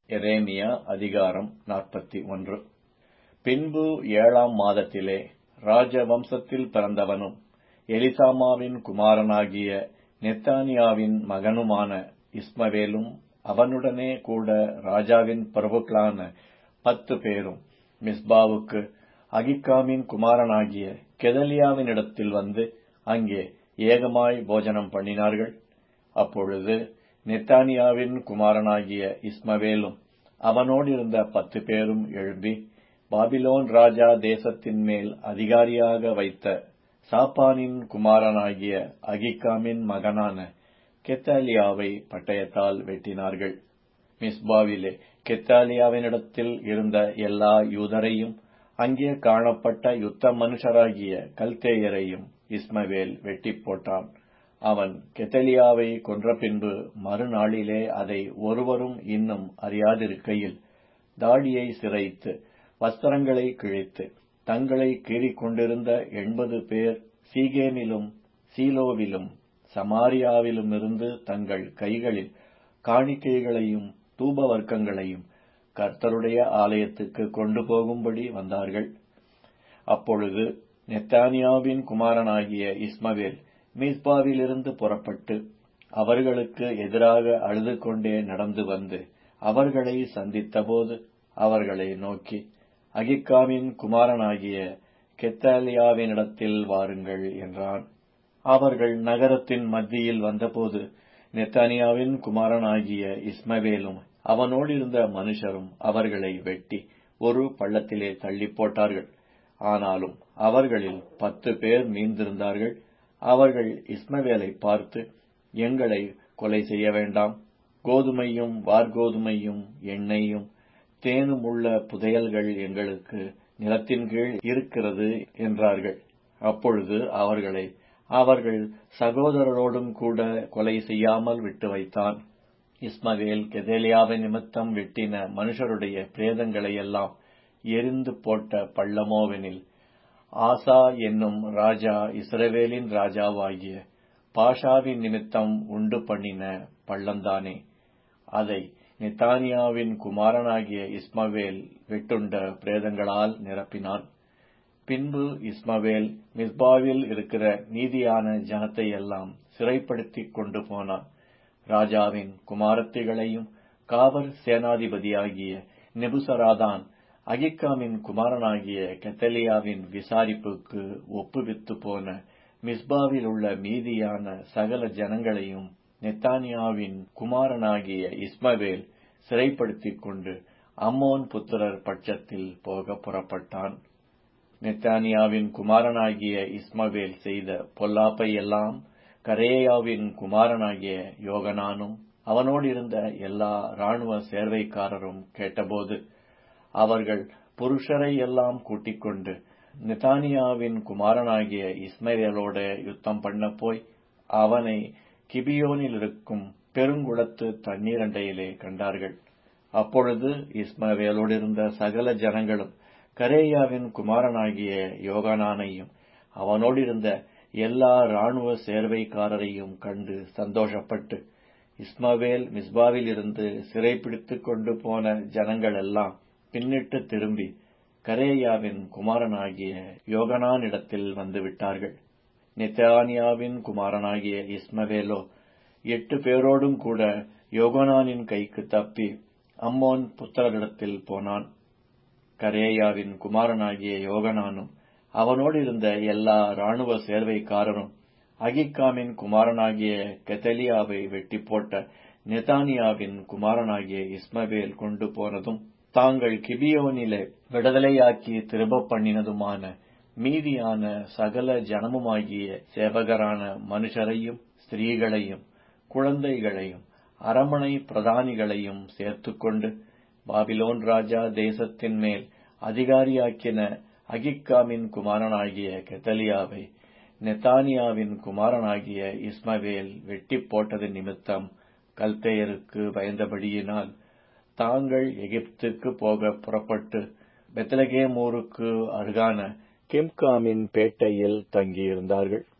எரேமியா அதிகாரம் நாற்பத்தி ஒன்று பின்பு ஏழாம் மாதத்திலே ராஜ வம்சத்தில் பிறந்தவனும் எலிசாமாவின் குமாரனாகிய நெத்தானியாவின் மகனுமான இஸ்மவேலும் அவனுடனே கூட ராஜாவின் பிரபுக்களான பத்து பேரும் மிஸ்பாவுக்கு அகிக்காமின் குமாரனாகிய கெதலியாவினிடத்தில் வந்து அங்கே ஏகமாய் போஜனம் பண்ணினார்கள் அப்பொழுது நெத்தானியாவின் குமாரனாகிய இஸ்மவேலும் அவனோடிருந்த பத்து பேரும் எழும்பி பாபிலோன் ராஜா தேசத்தின் மேல் அதிகாரியாக வைத்த சாப்பானின் குமாரனாகிய அகிக்காமின் மகனான கெத்தாலியாவை பட்டயத்தால் வெட்டினார்கள் மிஸ்பாவிலே கெத்தாலியாவினிடத்தில் இருந்த எல்லா யூதரையும் அங்கே காணப்பட்ட யுத்த மனுஷராகிய கல்தேயரையும் இஸ்மவேல் வெட்டி போட்டான் அவன் கெத்தலியாவை கொன்ற பின்பு மறுநாளிலே அதை ஒருவரும் இன்னும் அறியாதிருக்கையில் தாடியை சிரைத்து வஸ்திரங்களை கிழித்து தங்களை கீறிக் கொண்டிருந்த எண்பது பேர் சீகேமிலும் சீலோவிலும் சமாரியாவிலுமிருந்து தங்கள் கைகளில் காணிக்கைகளையும் தூபவர்க்கங்களையும் கர்த்தருடைய ஆலயத்துக்கு கொண்டு போகும்படி வந்தார்கள் அப்பொழுது நெத்தானியாவின் குமாரனாகிய இஸ்மவேல் மிஸ்பாவிலிருந்து புறப்பட்டு அவர்களுக்கு எதிராக அழுது கொண்டே நடந்து வந்து அவர்களை சந்தித்தபோது அவர்களை நோக்கி அகிக்காமின் குமாரனாகிய கெத்தாலியாவினிடத்தில் வாருங்கள் என்றான் அவர்கள் நகரத்தின் மத்தியில் வந்தபோது நெத்தானியாவின் குமாரனாகிய இஸ்மவேலும் அவனோடிருந்த மனுஷரும் அவர்களை வெட்டி ஒரு பள்ளத்திலே தள்ளி போட்டார்கள் ஆனாலும் அவர்களில் பத்து பேர் மீந்திருந்தார்கள் அவர்கள் இஸ்மவேலை பார்த்து எங்களை கொலை செய்ய வேண்டாம் கோதுமையும் வார்கோதுமையும் எண்ணெயும் தேனும் உள்ள புதையல்கள் எங்களுக்கு நிலத்தின் கீழ் இருக்கிறது என்றார்கள் அப்பொழுது அவர்களை அவர்கள் சகோதரரோடும் கூட கொலை செய்யாமல் விட்டு வைத்தான் இஸ்மவேல் கெதேலியாவின் நிமித்தம் வெட்டின மனுஷருடைய பிரேதங்களை எல்லாம் எரிந்து போட்ட பள்ளமோவெனில் ஆசா என்னும் ராஜா இஸ்ரவேலின் ராஜாவாகிய பாஷாவின் நிமித்தம் உண்டு பண்ணின பள்ளந்தானே அதை நெத்தானியாவின் குமாரனாகிய இஸ்மவேல் வெட்டுண்ட பிரேதங்களால் நிரப்பினான் பின்பு இஸ்மவேல் மிஸ்பாவில் இருக்கிற நீதியான ஜனத்தை எல்லாம் சிறைப்படுத்திக் கொண்டு போனான் ராஜாவின் குமாரத்திகளையும் காவல் சேனாதிபதியாகிய நெபுசராதான் அகிக்காமின் குமாரனாகிய கெத்தலியாவின் விசாரிப்புக்கு ஒப்புவித்து போன மிஸ்பாவில் உள்ள மீதியான சகல ஜனங்களையும் நெத்தானியாவின் குமாரனாகிய இஸ்மவேல் சிறைப்படுத்திக் கொண்டு அம்மோன் புத்திரர் பட்சத்தில் போக புறப்பட்டான் நெத்தானியாவின் குமாரனாகிய இஸ்மவேல் செய்த பொல்லாப்பை எல்லாம் கரேயாவின் குமாரனாகிய யோகனானும் அவனோடிருந்த எல்லா இராணுவ சேர்வைக்காரரும் கேட்டபோது அவர்கள் புருஷரை எல்லாம் கூட்டிக் கொண்டு நெத்தானியாவின் குமாரனாகிய இஸ்மவேலோட யுத்தம் பண்ண போய் அவனை கிபியோனில் இருக்கும் பெருங்குளத்து தண்ணீரண்டையிலே கண்டார்கள் அப்பொழுது இஸ்மவேலோடிருந்த சகல ஜனங்களும் கரேயாவின் குமாரனாகிய யோகானானையும் அவனோடிருந்த எல்லா இராணுவ சேர்வைக்காரரையும் கண்டு சந்தோஷப்பட்டு இஸ்மவேல் மிஸ்பாவில் இருந்து சிறைப்பிடித்துக் கொண்டு போன ஜனங்கள் எல்லாம் பின்னிட்டு திரும்பி கரேயாவின் குமாரனாகிய யோகனானிடத்தில் வந்து விட்டார்கள் நெத்தானியாவின் குமாரனாகிய இஸ்மவேலோ எட்டு பேரோடும் கூட யோகனானின் கைக்கு தப்பி அம்மோன் புத்திரரிடத்தில் போனான் கரேயாவின் குமாரனாகிய யோகனானும் அவனோடு இருந்த எல்லா இராணுவ சேர்வைக்காரரும் அகிக்காமின் குமாரனாகிய கெத்தலியாவை வெட்டி போட்ட நெதானியாவின் குமாரனாகிய இஸ்மவேல் கொண்டு போனதும் தாங்கள் கிபியோனிலே விடுதலையாக்கி திரும்ப பண்ணினதுமான மீதியான சகல ஜனமுமாகிய சேவகரான மனுஷரையும் ஸ்திரீகளையும் குழந்தைகளையும் அரமனை பிரதானிகளையும் சேர்த்துக்கொண்டு பாபிலோன் ராஜா தேசத்தின் மேல் அதிகாரியாக்கின அகிக்காமின் குமாரனாகிய கெத்தலியாவை நெத்தானியாவின் குமாரனாகிய இஸ்மவேல் வெட்டி போட்டது நிமித்தம் கல்தேயருக்கு பயந்தபடியினால் தாங்கள் எகிப்துக்கு போக புறப்பட்டு பெத்லகேமூருக்கு அருகான கிம்காமின் பேட்டையில் தங்கியிருந்தார்கள்